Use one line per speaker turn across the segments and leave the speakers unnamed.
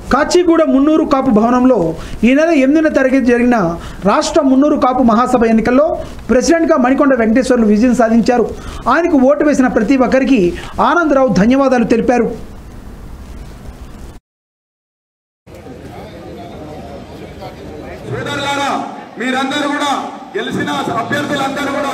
కాచిగూడ మున్నూరు కాపు భవనంలో ఈ నెల ఎనిమిదిన తరగతి జరిగిన రాష్ట్ర మున్నూరు కాపు మహాసభ ఎన్నికల్లో ప్రెసిడెంట్గా మణికొండ వెంకటేశ్వర్లు విజయం సాధించారు ఆయనకు ఓటు వేసిన ప్రతి ఒక్కరికి ఆనందరావు ధన్యవాదాలు తెలిపారు
సోదరులారా మీరందరూ కూడా గెలిచిన అభ్యర్థులందరూ కూడా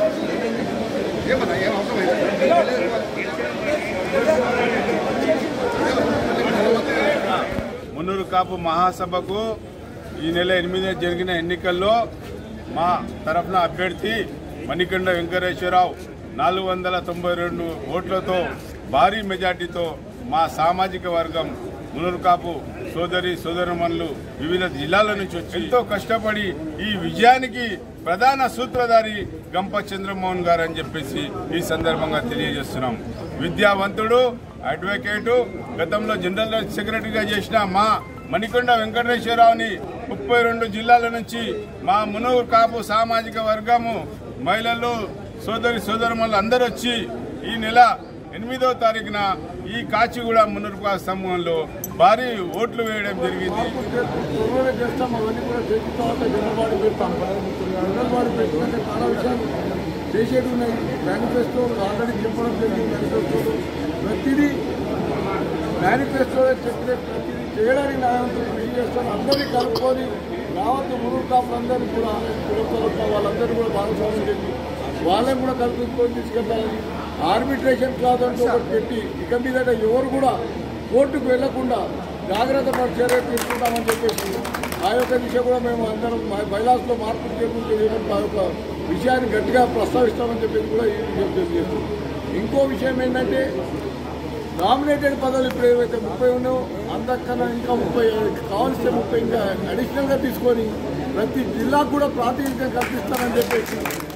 మున్నూరు కాపు మహాసభకు ఈ నెల ఎనిమిది జరిగిన ఎన్నికల్లో మా తరఫున అభ్యర్థి మణికండ వెంకటేశ్వరరావు నాలుగు వందల తొంభై రెండు ఓట్లతో భారీ మెజార్టీతో మా సామాజిక వర్గం మున్నూరు కాపు సోదరి సోదరమణులు వివిధ జిల్లాల నుంచి వచ్చి ఎంతో కష్టపడి ఈ విజయానికి ప్రధాన సూత్రధారి గంప చంద్రమోహన్ గారు అని చెప్పేసి ఈ సందర్భంగా తెలియజేస్తున్నాం విద్యావంతుడు అడ్వకేటు గతంలో జనరల్ సెక్రటరీగా చేసిన మా మణికొండ వెంకటేశ్వరరావుని ముప్పై రెండు జిల్లాల నుంచి మా మునూరు కాపు సామాజిక వర్గము మహిళలు సోదరి సోదరులు అందరూ వచ్చి ఈ నెల ఎనిమిదో తారీఖున ఈ కాచిగూడ మునూరు కాపు సమూహంలో భారీ ఓట్లు వేయడం జరిగింది
త్వరలోనే చేస్తాం అవన్నీ కూడా చేసిన తర్వాత జనవాడి పెడతాం జనవాడి పెట్టినాక చాలా విషయాలు చేసేవి ఉన్నాయి మేనిఫెస్టో ఆల్రెడీ చెప్పడం జరిగింది మేనిఫెస్టోలో ప్రతిదీ మేనిఫెస్టోలో చెప్పిన ప్రతిదీ చేయడానికి నాయంతో కృషి చేస్తాను అందరినీ కలుపుకొని రావద్దు మురుగు కాపులందరినీ కూడా కులపలతో వాళ్ళందరూ కూడా భాగస్వామ్యం చేసి వాళ్ళని కూడా కల్పించుకొని తీసుకెళ్ళాలని ఆర్బిట్రేషన్ క్లాజ్ అంటూ ఒకటి పెట్టి ఇక మీదట ఎవరు కూడా కోర్టుకు వెళ్లకుండా జాగ్రత్త పడి చర్యలు తీసుకుంటామని చెప్పేసి ఆ యొక్క దిశ కూడా మేము అందరం మా బైలాస్లో మార్పులు చేకూర్చే ఆ యొక్క విషయాన్ని గట్టిగా ప్రస్తావిస్తామని చెప్పేసి కూడా ఈ విషయం తెలియజేస్తున్నాం ఇంకో విషయం ఏంటంటే నామినేటెడ్ పదవులు ఇప్పుడు ఏవైతే ముప్పై ఉన్నాయో అందరికన్నా ఇంకా ముప్పై కావాల్సిన ముప్పై ఇంకా అడిషనల్గా తీసుకొని ప్రతి జిల్లాకు కూడా ప్రాతినిధ్యం కల్పిస్తామని చెప్పేసి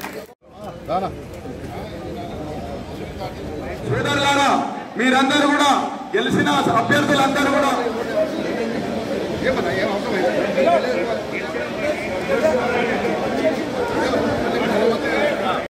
సోదరులారా మీరందరూ కూడా గెలిచిన అభ్యర్థులందరూ కూడా